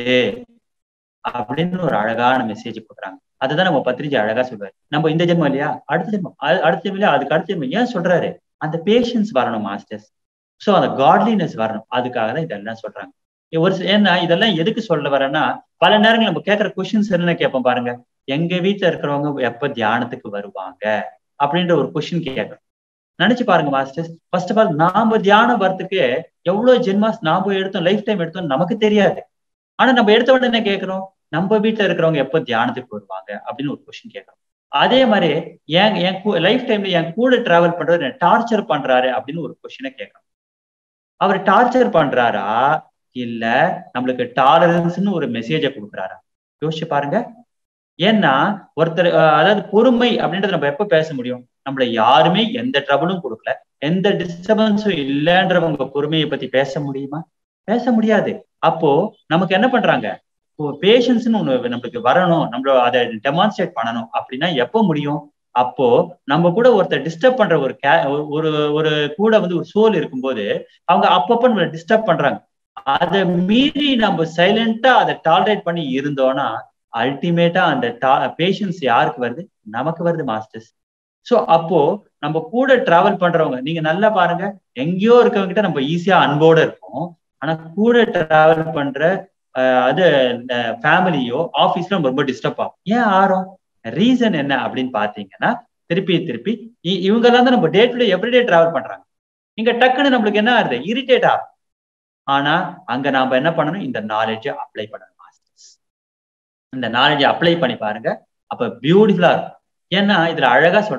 அப்படின்னு ஒரு அழகான மெசேஜ் கொடுக்குறாங்க அதுதான் நம்ம பத்திரிஜை அழகா சொல்றாரு நம்ம இந்த ஜென்மம் இல்லையா அடுத்த ஜென்மம் அடுத்த ஜென்மம் இல்லையா அதுக்கு அடுத்த ஜென்மம் ஏன் சொல்றாரு அந்த பேஷன்ஸ் வரணும் மாஸ்டர்ஸ் ஸோ அந்த காட்லினஸ் வரணும் அதுக்காக தான் இதெல்லாம் சொல்றாங்க ஒரு ஏன்னா இதெல்லாம் எதுக்கு சொல்ல வரேன்னா பல நேரங்கள் நம்ம கேட்கற கொஸ்டின்ஸ் என்ன கேட்போம் பாருங்க எங்க வீட்டுல இருக்கிறவங்க எப்ப தியானத்துக்கு வருவாங்க அப்படின்ற ஒரு கொஸ்டின் கேட்கறோம் நினைச்சு பாருங்க மாஸ்டர்ஸ் ஃபர்ஸ்ட் ஆஃப் ஆல் நாம தியானம் வரத்துக்கு எவ்வளவு ஜென்மாஸ் நாம எடுத்தோம் லைஃப் டைம் எடுத்தோம் நமக்கு தெரியாது ஆனா நம்ம எடுத்த உடனே என்ன கேட்கிறோம் நம்ம வீட்டுல இருக்கிறவங்க எப்போ தியானத்துக்கு வருவாங்க அப்படின்னு ஒரு கொஸ்டின் கேட்கறோம் அதே மாதிரி என் என் லைஃப் டைம்ல என் கூட டிராவல் பண்றது டார்ச்சர் பண்றாரு அப்படின்னு ஒரு கொஸ்டினை கேட்கறோம் அவர் டார்ச்சர் பண்றாரா இல்ல நம்மளுக்கு டாலரன்ஸ்னு ஒரு மெசேஜை கொடுக்குறாரா யோசிச்சு பாருங்க ஏன்னா ஒருத்தர் அதாவது பொறுமை அப்படின்றத நம்ம எப்ப பேச முடியும் நம்மள யாருமே எந்த ட்ரபிளும் கொடுக்கல எந்த டிஸ்டர்பன்ஸும் இல்லைன்றவங்க பொறுமையை பத்தி பேச முடியுமா பேச முடியாது அப்போ நமக்கு என்ன பண்றாங்க பேஷன்ஸ்னு ஒண்ணு நம்மளுக்கு வரணும் நம்மள அதை டெமான்ஸ்ட்ரேட் பண்ணணும் அப்படின்னா எப்போ முடியும் அப்போ நம்ம கூட ஒருத்தர் டிஸ்டர்ப் பண்ற ஒரு கே ஒரு ஒரு கூட வந்து ஒரு சோல் இருக்கும்போது அவங்க அப்பப்போ நம்மளை டிஸ்டர்ப் பண்றாங்க அதை மீறி நம்ம சைலண்டா அதை டாலரேட் பண்ணி இருந்தோம்னா அல்டிமேட்டா அந்த பேஷன்ஸ் யாருக்கு வருது நமக்கு வருது மாஸ்டர்ஸ் ஸோ அப்போ நம்ம கூட டிராவல் பண்றவங்க நீங்க நல்லா பாருங்க எங்கேயோ இருக்கவங்க கிட்ட நம்ம ஈஸியா அன்போட இருப்போம் ஆனா கூட டிராவல் பண்ற அது ஃபேமிலியோ ஆஃபீஸ்ல நம்ம ரொம்ப டிஸ்டர்ப் ஆகும் ஏன் ஆறும் ரீசன் என்ன அப்படின்னு பாத்தீங்கன்னா திருப்பி திருப்பி இவங்க எல்லாம் தான் நம்ம day to day everyday travel பண்றாங்க இங்க டக்குன்னு நம்மளுக்கு என்ன ஆகுது இரிட்டேட் ஆகும் ஆனா அங்க நாம என்ன பண்ணணும் இந்த நாலேஜை அப்ளை பண்ணணும் மாஸ்டர்ஸ் இந்த நாலேஜை அப்ளை பண்ணி பாருங்க அப்ப பியூட்டிஃபுல்லா இருக்கும் ஏன்னா இதுல அழகா சொல்றாரு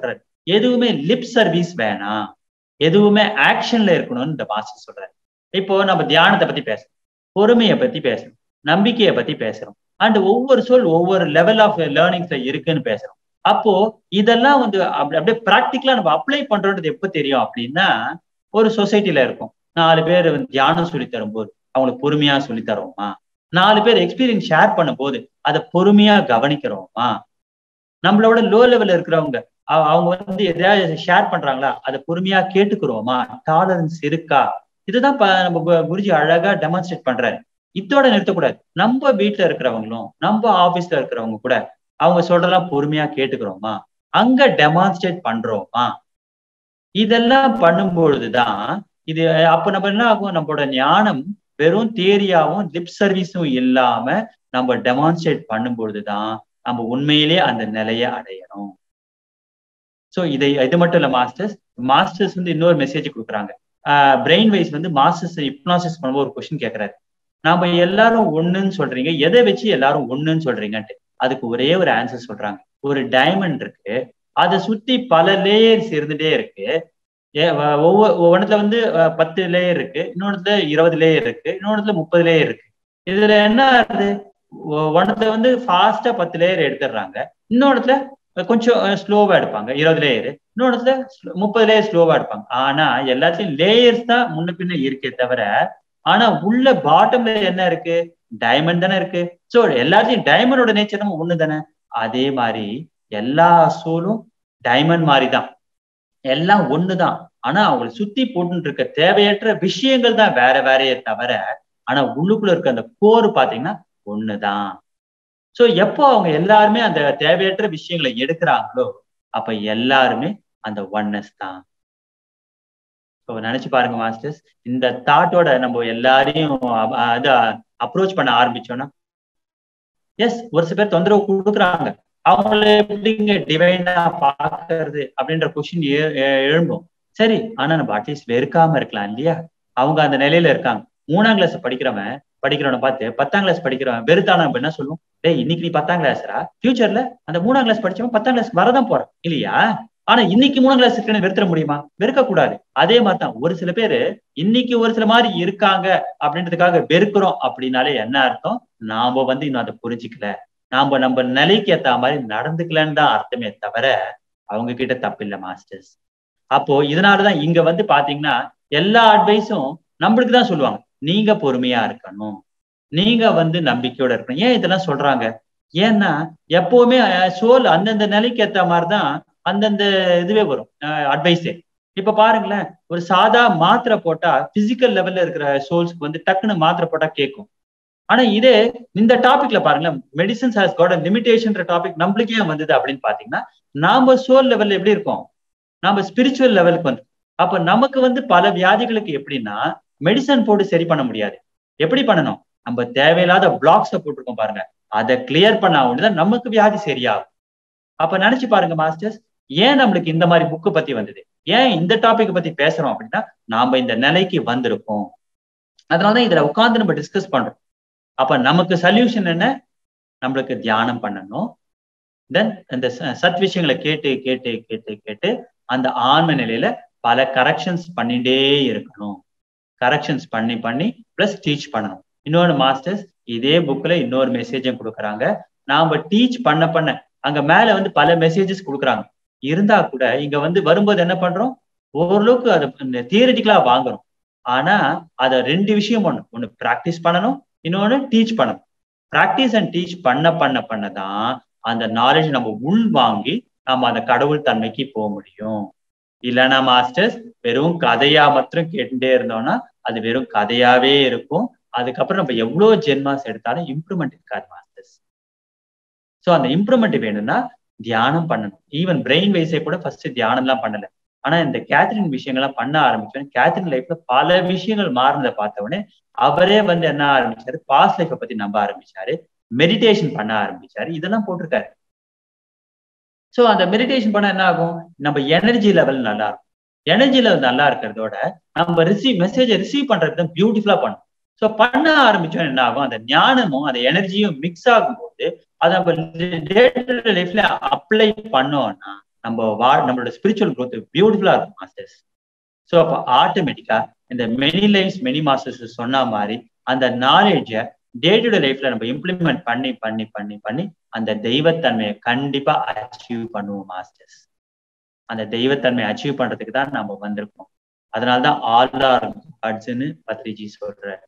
எதுவுமே லிப் சர்வீஸ் வேணாம் எதுவுமே ஆக்ஷன்ல இருக்கணும்னு இந்த மாஸ்டர் சொல்றாரு இப்போ நம்ம தியானத்தை பத்தி பேசுறோம் பொறுமையை பத்தி பேசுறோம் நம்பிக்கையை பத்தி பேசுறோம் அண்ட் ஒவ்வொரு சொல் ஒவ்வொரு லெவல் ஆஃப் லேர்னிங்ஸ்ல இருக்குன்னு பேசுறோம் அப்போ இதெல்லாம் வந்து அப்படி அப்படியே ப்ராக்டிக்கலா நம்ம அப்ளை பண்றோன்றது எப்ப தெரியும் அப்படின்னா ஒரு சொசைட்டில இருக்கும் நாலு பேர் தியானம் சொல்லி தரும்போது அவங்களுக்கு பொறுமையா சொல்லி தரோமா நாலு பேர் எக்ஸ்பீரியன்ஸ் ஷேர் பண்ணும் போது அதை பொறுமையா கவனிக்கிறோமா நம்மளோட லோ லெவல்ல இருக்கிறவங்க அவங்க வந்து எதையாவது ஷேர் பண்றாங்களா அதை பொறுமையா கேட்டுக்கிறோமா டாலரன்ஸ் இருக்கா இதுதான் நம்ம குருஜி அழகா டெமான்ஸ்ட்ரேட் பண்றாரு இதோட நிறுத்தக்கூடாது நம்ம வீட்டுல இருக்கிறவங்களும் நம்ம ஆபீஸ்ல இருக்கிறவங்க கூட அவங்க சொல்றதெல்லாம் பொறுமையா கேட்டுக்கிறோமா அங்க டெமான்ஸ்ட்ரேட் பண்றோமா இதெல்லாம் பண்ணும்பொழுதுதான் இது அப்ப நம்ம என்ன ஆகும் நம்மளோட ஞானம் வெறும் தியரியாவும் லிப் சர்வீஸும் இல்லாம நம்ம டெமான்ஸ்ட்ரேட் பண்ணும்பொழுதுதான் நம்ம உண்மையிலே அந்த நிலையை அடையணும் ஸோ இதை இது மட்டும் இல்ல மாஸ்டர்ஸ் மாஸ்டர்ஸ் வந்து இன்னொரு மெசேஜ் கொடுக்குறாங்க பிரெயின் வைஸ் வந்து மாஸ்டர்ஸ் ஹிப்னாசிஸ் பண்ணும்போது ஒரு கொஸ்டின் கேட்கறாரு நாம எல்லாரும் ஒண்ணுன்னு சொல்றீங்க எதை வச்சு எல்லாரும் ஒண்ணுன்னு சொல்றீங்கன்ட்டு அதுக்கு ஒரே ஒரு ஆன்சர் சொல்றாங்க ஒரு டைமண்ட் இருக்கு அதை சுத்தி பல லேயர்ஸ் இருந்துட்டே இருக்கு ஒவ்வொரு ஒவ்வொன்றத்துல வந்து பத்து லேயர் இருக்கு இன்னொன்னுல இருபது லேயர் இருக்கு இன்னொன்னுல முப்பது லேயர் இருக்கு இதுல என்ன ஆகுது ஒன்றத்துல வந்து ஃபாஸ்டா பத்து லேயர் எடுத்துடுறாங்க இன்னொன்னுல கொஞ்சம் ஸ்லோவா எடுப்பாங்க இருபது லேயர் இன்னொன்னுல முப்பது லேயர் ஸ்லோவா எடுப்பாங்க ஆனா எல்லாத்துலயும் லேயர்ஸ் தான் முன்ன பின்ன இருக்கே தவிர ஆனா உள்ள பாட்டம்ல என்ன இருக்கு டைமண்ட் தானே இருக்கு சோ எல்லாத்தையும் டைமண்டோட நேச்சரும் ஒண்ணு தானே அதே மாதிரி எல்லா சோலும் டைமண்ட் மாதிரி தான் எல்லாம் ஒண்ணுதான் ஆனா அவங்களை சுத்தி போட்டு இருக்க தேவையற்ற விஷயங்கள் தான் வேற வேறையே தவிர ஆனா உள்ளுக்குள்ள இருக்க அந்த கோர் பாத்தீங்கன்னா ஒண்ணுதான் சோ எப்போ அவங்க எல்லாருமே அந்த தேவையற்ற விஷயங்களை எடுக்கிறாங்களோ அப்ப எல்லாருமே அந்த ஒன்னஸ் தான் ஸோ நினைச்சு பாருங்க மாஸ்டர்ஸ் இந்த தாட்டோட நம்ம எல்லாரையும் அது அப்ரோச் பண்ண ஆரம்பிச்சோம்னா எஸ் ஒரு சில பேர் தொந்தரவு கொடுக்குறாங்க அவங்கள எப்படிங்க டிவைனா பாக்குறது அப்படின்ற கொஸ்டின் எழும்பும் சரி ஆனா நம்ம அட்லீஸ்ட் வெறுக்காம இருக்கலாம் இல்லையா அவங்க அந்த நிலையில இருக்காங்க மூணாம் கிளாஸ் படிக்கிறவன் படிக்கிறவனை பார்த்து பத்தாம் கிளாஸ் படிக்கிறவன் வெறுத்தான என்ன சொல்லுவோம் டேய் இன்னைக்கு நீ பத்தாம் கிளாஸ்ரா ஃபியூச்சர்ல அந்த மூணாம் கிளாஸ் படிச்சவன் பத்தாம் கிளாஸ் வரதான் போறான் இல்லையா ஆனா இன்னைக்கு மூணாம் கிளாஸ் இருக்குன்னு வெறுத்துற முடியுமா வெறுக்க கூடாது அதே மாதிரிதான் ஒரு சில பேரு இன்னைக்கு ஒரு சில மாதிரி இருக்காங்க அப்படின்றதுக்காக வெறுக்கிறோம் அப்படின்னாலே என்ன அர்த்தம் நாம வந்து இன்னும் அதை புரிஞ்சுக்கல நாம நம்ம நிலைக்கு ஏத்த மாதிரி நடந்துக்கலன்னு தான் அர்த்தமே தவிர அவங்க கிட்ட தப்பில்லை மாஸ்டர்ஸ் அப்போ இதனாலதான் இங்க வந்து பாத்தீங்கன்னா எல்லா அட்வைஸும் நம்மளுக்கு தான் சொல்லுவாங்க நீங்க பொறுமையா இருக்கணும் நீங்க வந்து நம்பிக்கையோட இருக்கணும் ஏன் இதெல்லாம் சொல்றாங்க ஏன்னா எப்பவுமே சோல் அந்தந்த நிலைக்கு ஏத்த மாதிரிதான் அந்தந்த இதுவே வரும் அட்வைஸே இப்ப பாருங்களேன் ஒரு சாதா மாத்திரை போட்டா பிசிக்கல் லெவல்ல இருக்கிற சோல்ஸ்க்கு வந்து டக்குன்னு மாத்திரை போட்டா கேட்கும் ஆனா இதே இந்த டாபிக்ல பாருங்களேன் medicines has got limitation topic நம்மளுக்கே ஏன் வந்தது அப்படின்னு பாத்தீங்கன்னா நாம சோல் லெவல்ல எப்படி இருக்கோம் நாம ஸ்பிரிச்சுவல் லெவலுக்கு வந்து அப்ப நமக்கு வந்து பல வியாதிகளுக்கு எப்படின்னா மெடிசன் போட்டு சரி பண்ண முடியாது எப்படி பண்ணணும் நம்ம தேவையில்லாத பிளாக்ஸ போட்டிருக்கோம் பாருங்க அதை கிளியர் பண்ண ஒண்ணுதான் நமக்கு வியாதி சரியாகும் அப்ப நினைச்சு பாருங்க மாஸ்டர்ஸ் ஏன் நம்மளுக்கு இந்த மாதிரி புக்கு பத்தி வந்தது ஏன் இந்த டாபிக் பத்தி பேசுறோம் அப்படின்னா நாம இந்த நிலைக்கு வந்திருக்கோம் அதனாலதான் இதுல உட்காந்து நம்ம டிஸ்கஸ் பண்றோம் அப்ப நமக்கு சொல்யூஷன் என்ன நம்மளுக்கு தியானம் பண்ணணும் தென் இந்த சத் விஷயங்களை கேட்டு கேட்டு கேட்டு கேட்டு அந்த ஆன்ம நிலையில பல கரெக்ஷன்ஸ் பண்ணிட்டே இருக்கணும் கரெக்ஷன்ஸ் பண்ணி பண்ணி பிளஸ் டீச் பண்ணணும் இன்னொன்று மாஸ்டர்ஸ் இதே புக்ல இன்னொரு மெசேஜும் கொடுக்குறாங்க நாம டீச் பண்ண பண்ண அங்க மேல வந்து பல மெசேஜஸ் கொடுக்குறாங்க இருந்தா கூட இங்க வந்து வரும்போது என்ன பண்றோம் ஓரளவுக்கு அதை தியரிட்டிக்கலா வாங்குறோம் ஆனா அத ரெண்டு விஷயம் ஒண்ணு ஒண்ணு ப்ராக்டிஸ் பண்ணணும் இன்னொன்னு டீச் பண்ணணும் ப்ராக்டிஸ் அண்ட் டீச் பண்ண பண்ண பண்ணதான் அந்த நாலேஜ் நம்ம உள் வாங்கி நம்ம அந்த கடவுள் தன்மைக்கு போக முடியும் இல்லைன்னா மாஸ்டர்ஸ் வெறும் கதையா மாத்திரம் கேட்டுட்டே இருந்தோம்னா அது வெறும் கதையாவே இருக்கும் அதுக்கப்புறம் நம்ம எவ்வளவு ஜென்மாஸ் எடுத்தாலும் இம்ப்ரூவ்மெண்ட் இருக்காது மாஸ்டர்ஸ் ஸோ அந்த இம்ப்ரூவ்மெண்ட் வேணும்னா தியானம் பண்ணணும் ஈவன் பிரெயின் வைஸே கூட ஃபர்ஸ்ட் தியானம் எல்லாம் பண்ணல ஆனா இந்த கேத்ரின் விஷயங்கள்லாம் பண்ண ஆரம்பிச்சோம் கேத்ரின் லைஃப்ல பல விஷயங்கள் மாறினதை பார்த்த உடனே அவரே வந்து என்ன ஆரம்பிச்சாரு பாஸ்ட் லைஃப்பை பத்தி நம்ப ஆரம்பிச்சாரு மெடிடேஷன் பண்ண ஆரம்பிச்சாரு இதெல்லாம் போட்டிருக்காரு ஸோ அந்த மெடிடேஷன் பண்ண என்ன ஆகும் நம்ம எனர்ஜி லெவல் நல்லா இருக்கும் எனர்ஜி லெவல் நல்லா இருக்கிறதோட நம்ம ரிசீவ் மெசேஜை ரிசீவ் பண்றது தான் பியூட்டிஃபுல்லா பண்ணும் ஸோ பண்ண ஆரம்பிச்சோம் என்ன ஆகும் அந்த ஞானமும் அந்த எனர்ஜியும் மிக்ஸ் ஆகும்போது அதை நம்ம டே டு லைஃப்ல அப்ளை பண்ணோம்னா நம்ம வா நம்மளோட ஸ்பிரிச்சுவல் க்ரோத் பியூட்டிஃபுல்லா இருக்கும் மாஸ்டர்ஸ் ஸோ அப்போ ஆட்டோமேட்டிக்கா இந்த மெனி லைஃப்ஸ் மெனி மாஸ்டர்ஸ் சொன்ன மாதிரி அந்த நாலேஜை டே டு டே லைஃப்ல நம்ம இம்ப்ளிமெண்ட் பண்ணி பண்ணி பண்ணி பண்ணி அந்த தெய்வத்தன்மையை கண்டிப்பா அச்சீவ் பண்ணுவோம் மாஸ்டர்ஸ் அந்த தெய்வத்தன்மையை அச்சீவ் பண்றதுக்கு தான் நம்ம வந்திருக்கோம் அதனாலதான் ஆல் ஆர் காட்ஸ்ன்னு பத்ரிஜி சொல்றாரு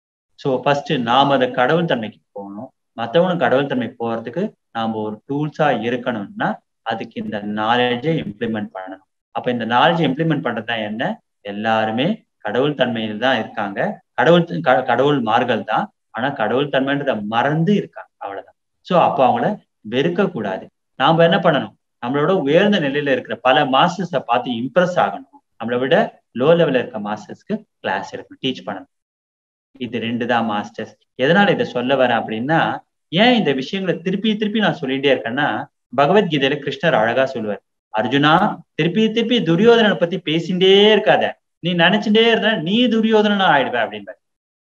ஸோ ஃபர்ஸ்ட் நாம அந்த கடவுள் தன்மைக்கு போகணும் மற்றவனும் கடவுள் தன்மை போறதுக்கு நாம ஒரு டூல்ஸா இருக்கணும்னா அதுக்கு இந்த நாலேஜை இம்ப்ளிமெண்ட் பண்ணணும் அப்ப இந்த நாலேஜை இம்ப்ளிமெண்ட் பண்றது தான் என்ன எல்லாருமே கடவுள் தன்மையில் தான் இருக்காங்க கடவுள் கடவுள் மார்கள் தான் ஆனா கடவுள் தன்மைன்றத மறந்து இருக்காங்க அவ்வளவுதான் ஸோ அப்போ அவங்கள வெறுக்க கூடாது நாம என்ன பண்ணணும் நம்மளோட உயர்ந்த நிலையில இருக்கிற பல மாஸ்டர்ஸை பார்த்து இம்ப்ரெஸ் ஆகணும் நம்மளை விட லோ லெவல்ல இருக்க மாஸ்டர்ஸ்க்கு கிளாஸ் எடுக்கணும் டீச் பண்ணணும் இது ரெண்டு தான் மாஸ்டர்ஸ் எதனால இதை சொல்ல வரேன் அப்படின்னா ஏன் இந்த விஷயங்களை திருப்பி திருப்பி நான் சொல்லிட்டே இருக்கேன்னா பகவத்கீதையில கிருஷ்ணர் அழகா சொல்லுவார் அர்ஜுனா திருப்பி திருப்பி துரியோதனனை பத்தி பேசிட்டே இருக்காத நீ நினைச்சுட்டே இருந்தா நீ துரியோதனா ஆயிடுவ அப்படின்பாரு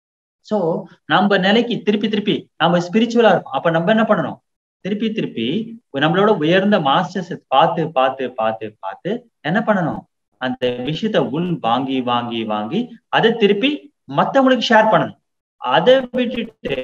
சோ நம்ம நிலைக்கு திருப்பி திருப்பி நம்ம ஸ்பிரிச்சுவலா இருக்கும் அப்ப நம்ம என்ன பண்ணணும் திருப்பி திருப்பி நம்மளோட உயர்ந்த மாஸ்டர்ஸ் பார்த்து பார்த்து பார்த்து பார்த்து என்ன பண்ணணும் அந்த விஷயத்த உள் வாங்கி வாங்கி வாங்கி அதை திருப்பி மத்தவங்களுக்கு ஷேர் பண்ணணும் அதை விட்டுட்டு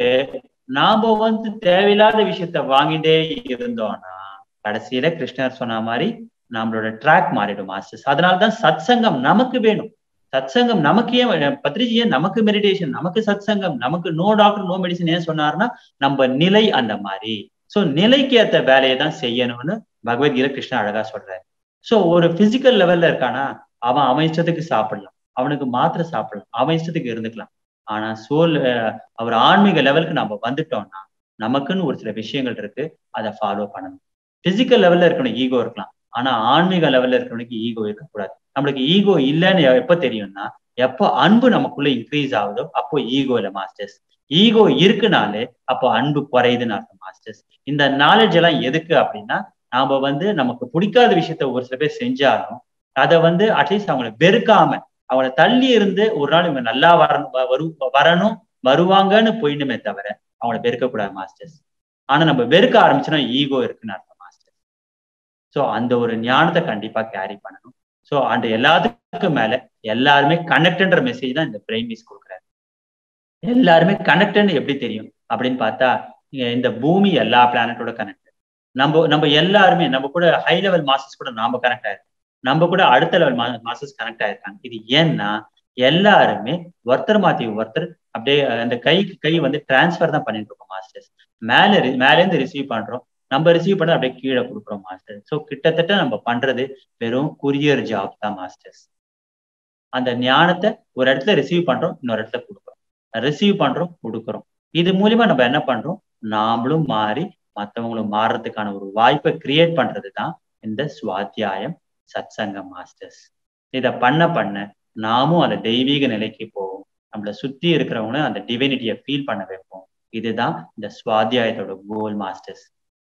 நாம வந்து தேவையில்லாத விஷயத்த வாங்கிட்டே இருந்தோம்னா கடைசியில கிருஷ்ணர் சொன்ன மாதிரி நம்மளோட ட்ராக் மாறிடும் மாஸ்டர்ஸ் அதனாலதான் சத் சங்கம் நமக்கு வேணும் சத் சங்கம் நமக்கு ஏன் பத்ரிஜி ஏன் நமக்கு மெடிடேஷன் நமக்கு சத் சங்கம் நமக்கு நோ டாக்டர் நோ மெடிசன் ஏன் சொன்னார்னா நம்ம நிலை அந்த மாதிரி சோ நிலைக்கு ஏத்த வேலையை தான் செய்யணும்னு பகவத்கீதை கிருஷ்ணா அழகா சொல்றாரு சோ ஒரு பிசிக்கல் லெவல்ல இருக்கானா அவன் அவன் இஷ்டத்துக்கு சாப்பிடலாம் அவனுக்கு மாத்திரை சாப்பிடலாம் அவன் இஷ்டத்துக்கு இருந்துக்கலாம் ஆனா சோல் அவர் ஆன்மீக லெவலுக்கு நம்ம வந்துட்டோம்னா நமக்குன்னு ஒரு சில விஷயங்கள் இருக்கு அதை ஃபாலோ பண்ணணும் பிசிக்கல் லெவல்ல இருக்கணும் ஈகோ இருக்கலாம் ஆனா ஆன்மீக லெவல்ல இருக்கவனுக்கு ஈகோ இருக்கக்கூடாது நம்மளுக்கு ஈகோ இல்லைன்னு எப்ப தெரியும்னா எப்போ அன்பு நமக்குள்ள இன்க்ரீஸ் ஆகுதோ அப்போ ஈகோ இல்ல மாஸ்டர்ஸ் ஈகோ இருக்குனாலே அப்போ அன்பு குறையுதுன்னு அர்த்தம் மாஸ்டர்ஸ் இந்த நாலேஜ் எல்லாம் எதுக்கு அப்படின்னா நாம வந்து நமக்கு பிடிக்காத விஷயத்த ஒரு சில பேர் செஞ்சாலும் அதை வந்து அட்லீஸ்ட் அவங்களை வெறுக்காம அவங்கள தள்ளி இருந்து ஒரு நாள் இவங்க நல்லா வரணும் வரு வரணும் வருவாங்கன்னு போயிடுமே தவிர அவங்கள வெறுக்கக்கூடாது மாஸ்டர்ஸ் ஆனா நம்ம வெறுக்க ஆரம்பிச்சோன்னா ஈகோ இருக்குன்னு அர்த்தம் மாஸ்டர் ஸோ அந்த ஒரு ஞானத்தை கண்டிப்பா கேரி பண்ணணும் ஸோ அந்த எல்லாத்துக்கும் மேல எல்லாருமே கனெக்ட்ன்ற மெசேஜ் தான் இந்த பிரெயின் மீஸ் கொடுக்குறாரு எல்லாருமே கனெக்ட்னு எப்படி தெரியும் அப்படின்னு பார்த்தா இந்த பூமி எல்லா பிளானட்டோட கனெக்ட் நம்ம நம்ம எல்லாருமே நம்ம கூட ஹை லெவல் மாஸ்டர்ஸ் கூட நாம கனெக்ட் ஆயிருக்கோம் நம்ம கூட அடுத்த லெவல் மாஸ்டர்ஸ் கனெக்ட் ஆயிருக்காங்க இது ஏன்னா எல்லாருமே ஒருத்தர் மாத்தி ஒருத்தர் அப்படியே அந்த கைக்கு கை வந்து டிரான்ஸ்ஃபர் தான் பண்ணிட்டு இருக்கோம் மாஸ்டர்ஸ் மேல மேலேருந்து ரிசீவ் பண்றோம் நம்ம ரிசீவ் பண்ண அப்படியே கீழே கொடுக்குறோம் மாஸ்டர் ஸோ கிட்டத்தட்ட நம்ம பண்றது வெறும் குரியர் ஜாப் தான் மாஸ்டர்ஸ் அந்த ஞானத்தை ஒரு இடத்துல ரிசீவ் பண்றோம் இன்னொரு இடத்துல கொடுக்குறோம் ரிசீவ் பண்றோம் கொடுக்குறோம் இது மூலியமா நம்ம என்ன பண்றோம் நாமளும் மாறி மற்றவங்களும் மாறுறதுக்கான ஒரு வாய்ப்பை கிரியேட் பண்றது தான் இந்த சுவாத்தியாயம் சத் சங்கம் மாஸ்டர்ஸ் இதை பண்ண பண்ண நாமும் அந்த தெய்வீக நிலைக்கு போவோம் நம்மளை சுத்தி இருக்கிறவங்களும் அந்த டிவைனிட்டியை ஃபீல் பண்ண வைப்போம் இதுதான் இந்த சுவாத்தியாயத்தோட கோல் மாஸ்டர்ஸ்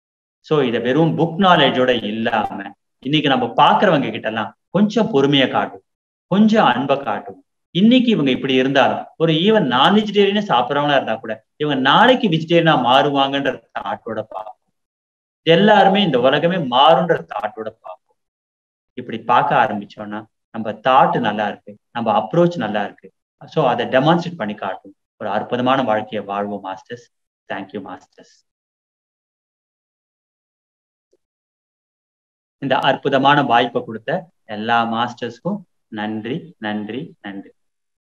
ஸோ இதை வெறும் புக் நாலேஜோட இல்லாம இன்னைக்கு நம்ம பாக்குறவங்க கிட்ட எல்லாம் கொஞ்சம் பொறுமையை காட்டும் கொஞ்சம் அன்பை காட்டும் இன்னைக்கு இவங்க இப்படி இருந்தாலும் ஒரு ஈவன் நான் வெஜிடேரியனே சாப்பிட்றவங்களா இருந்தா கூட இவங்க நாளைக்கு வெஜிடேரியனா மாறுவாங்கன்ற தாட்டோட பார்ப்போம் எல்லாருமே இந்த உலகமே மாறுன்ற தாட்டோட பார்ப்போம் இப்படி பார்க்க ஆரம்பிச்சோம்னா நம்ம தாட் நல்லா இருக்கு நம்ம அப்ரோச் நல்லா இருக்கு ஸோ அதை டெமான்ஸ்ட்ரேட் பண்ணி காட்டும் ஒரு அற்புதமான வாழ்க்கையை வாழ்வோம் மாஸ்டர்ஸ் தேங்க்யூ மாஸ்டர்ஸ் இந்த அற்புதமான வாய்ப்பை கொடுத்த எல்லா மாஸ்டர்ஸ்க்கும் நன்றி நன்றி நன்றி